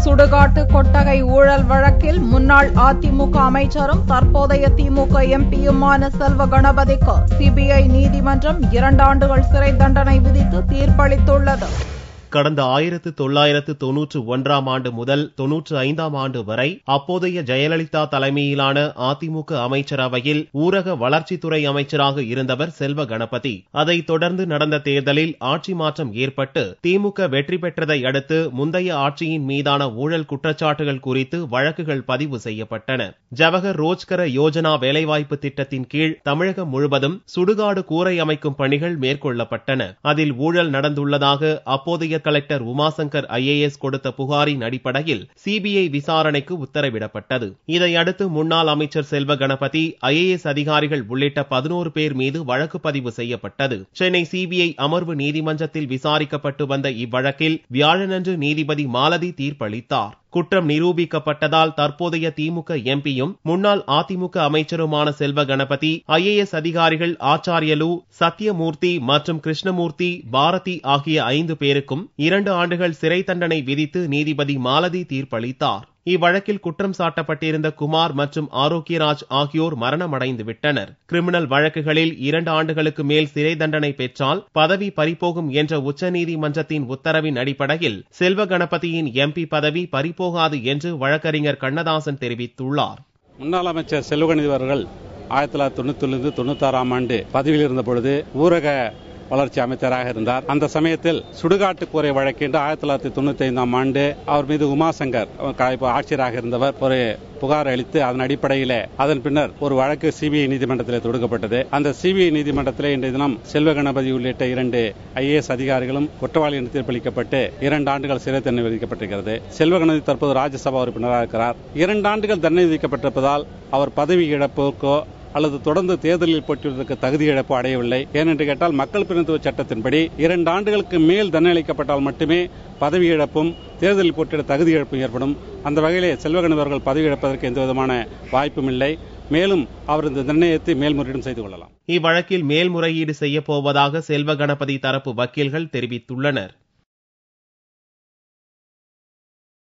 சுடுகாட்டு கொட்டகை ஊழல் வழக்கில் முன்னாள் அதிமுக அமைச்சரும் தற்போதைய திமுக எம்பியுமான செல்வ கணபதிக்கு சிபிஐ நீதிமன்றம் இரண்டாண்டுகள் சிறை தண்டனை விதித்து தீர்ப்பளித்துள்ளது கடந்த ஆயிரத்து தொள்ளாயிரத்து தொன்னூற்று ஒன்றாம் ஆண்டு முதல் தொன்னூற்று ஐந்தாம் ஆண்டு வரை அப்போதைய ஜெயலலிதா தலைமையிலான அதிமுக அமைச்சரவையில் ஊரக வளர்ச்சித்துறை அமைச்சராக இருந்தவர் செல்வ கணபதி அதைத் தொடர்ந்து நடந்த தேர்தலில் ஆட்சி மாற்றம் ஏற்பட்டு திமுக வெற்றி பெற்றதை அடுத்து முந்தைய ஆட்சியின் மீதான ஊழல் குற்றச்சாட்டுகள் குறித்து வழக்குகள் பதிவு செய்யப்பட்டன ஜவஹர் ரோஜ்கர யோஜனா வேலைவாய்ப்பு திட்டத்தின் கீழ் தமிழகம் முழுவதும் சுடுகாடு கூரை அமைக்கும் பணிகள் மேற்கொள்ளப்பட்டன அதில் ஊழல் நடந்துள்ளதாக அப்போதைய கலெக்டர் உமாசங்கர் ஐஏஎஸ் கொடுத்த புகாரின் அடிப்படையில் சிபிஐ விசாரணைக்கு உத்தரவிடப்பட்டது இதையடுத்து முன்னாள் அமைச்சர் செல்வ கணபதி ஐஏஎஸ் அதிகாரிகள் உள்ளிட்ட பதினோரு பேர் மீது வழக்கு பதிவு செய்யப்பட்டது சென்னை சிபிஐ அமர்வு நீதிமன்றத்தில் விசாரிக்கப்பட்டு வந்த இவ்வழக்கில் வியாழனன்று நீதிபதி மாலதி தீர்ப்பளித்தார் குற்றம் நிரூபிக்கப்பட்டதால் தற்போதைய திமுக எம்பியும் முன்னாள் அதிமுக அமைச்சருமான செல்வ கணபதி ஐஏஎஸ் அதிகாரிகள் ஆச்சாரியலு சத்யமூர்த்தி மற்றும் கிருஷ்ணமூர்த்தி பாரதி ஆகிய ஐந்து பேருக்கும் இரண்டு ஆண்டுகள் சிறை தண்டனை விதித்து நீதிபதி மாலதி தீர்ப்பளித்தார் இவ்வழக்கில் குற்றம் சாட்டப்பட்டிருந்த குமார் மற்றும் ஆரோக்கியராஜ் ஆகியோர் மரணமடைந்து விட்டனர் கிரிமினல் வழக்குகளில் இரண்டு ஆண்டுகளுக்கு மேல் சிறை தண்டனை பெற்றால் பதவி பறிபோகும் என்ற உச்சநீதிமன்றத்தின் உத்தரவின் அடிப்படையில் செல்வ கணபதியின் எம்பி பதவி பறிபோகாது என்று வழக்கறிஞர் கண்ணதாசன் தெரிவித்துள்ளார் முன்னாள் அமைச்சர் செல்வகணி அவர்கள் ஆயிரத்தி தொள்ளாயிரத்தி தொண்ணூத்தி தொண்ணூத்தாறாம் ஆண்டு பதவியில் இருந்த பொழுது ஊரக வளர்ச்சி அமைச்சராக இருந்தார் அந்த சமயத்தில் சுடுகாட்டு கூரை வழக்கென்று ஆயிரத்தி தொள்ளாயிரத்தி தொண்ணூத்தி ஐந்தாம் ஆண்டு அவர் மீது உமாசங்கர் ஆட்சியராக இருந்தவர் ஒரு புகார் அளித்து அதன் அடிப்படையில் அதன் பின்னர் ஒரு வழக்கு சிபிஐ நீதிமன்றத்தில் தொடுக்கப்பட்டது அந்த சிபிஐ நீதிமன்றத்தில் இன்றைய தினம் செல்வ கணபதி உள்ளிட்ட இரண்டு ஐஏஎஸ் அதிகாரிகளும் குற்றவாளி என்று தீர்ப்பளிக்கப்பட்டு இரண்டு ஆண்டுகள் சிறை தண்டனை விதிக்கப்பட்டிருக்கிறது செல்வ கணபதி தற்போது ராஜ்யசபா உறுப்பினராக இருக்கிறார் இரண்டு ஆண்டுகள் தண்டனை விதிக்கப்பட்டிருப்பதால் அவர் பதவி இழப்புக்கோ அல்லது தொடர்ந்து தேர்தலில் போட்டியிடுவதற்கு தகுதி இழப்பு அடையவில்லை ஏனென்று கேட்டால் மக்கள் பிரதிநிதித்துவ சட்டத்தின்படி இரண்டு ஆண்டுகளுக்கு மேல் தண்டனை அளிக்கப்பட்டால் மட்டுமே பதவி இழப்பும் தேர்தலில் போட்டியிட தகுதி இழப்பும் ஏற்படும் அந்த வகையிலே செல்வகணி அவர்கள் பதவி இழப்பதற்கு எந்த விதமான வாய்ப்பும் இல்லை மேலும் அவர் இந்த நிர்ணயத்தை மேல்முறையீடும் செய்து கொள்ளலாம் இவ்வழக்கில் மேல்முறையீடு செய்யப் போவதாக செல்வ கணபதி தரப்பு வக்கீல்கள் தெரிவித்துள்ளனர்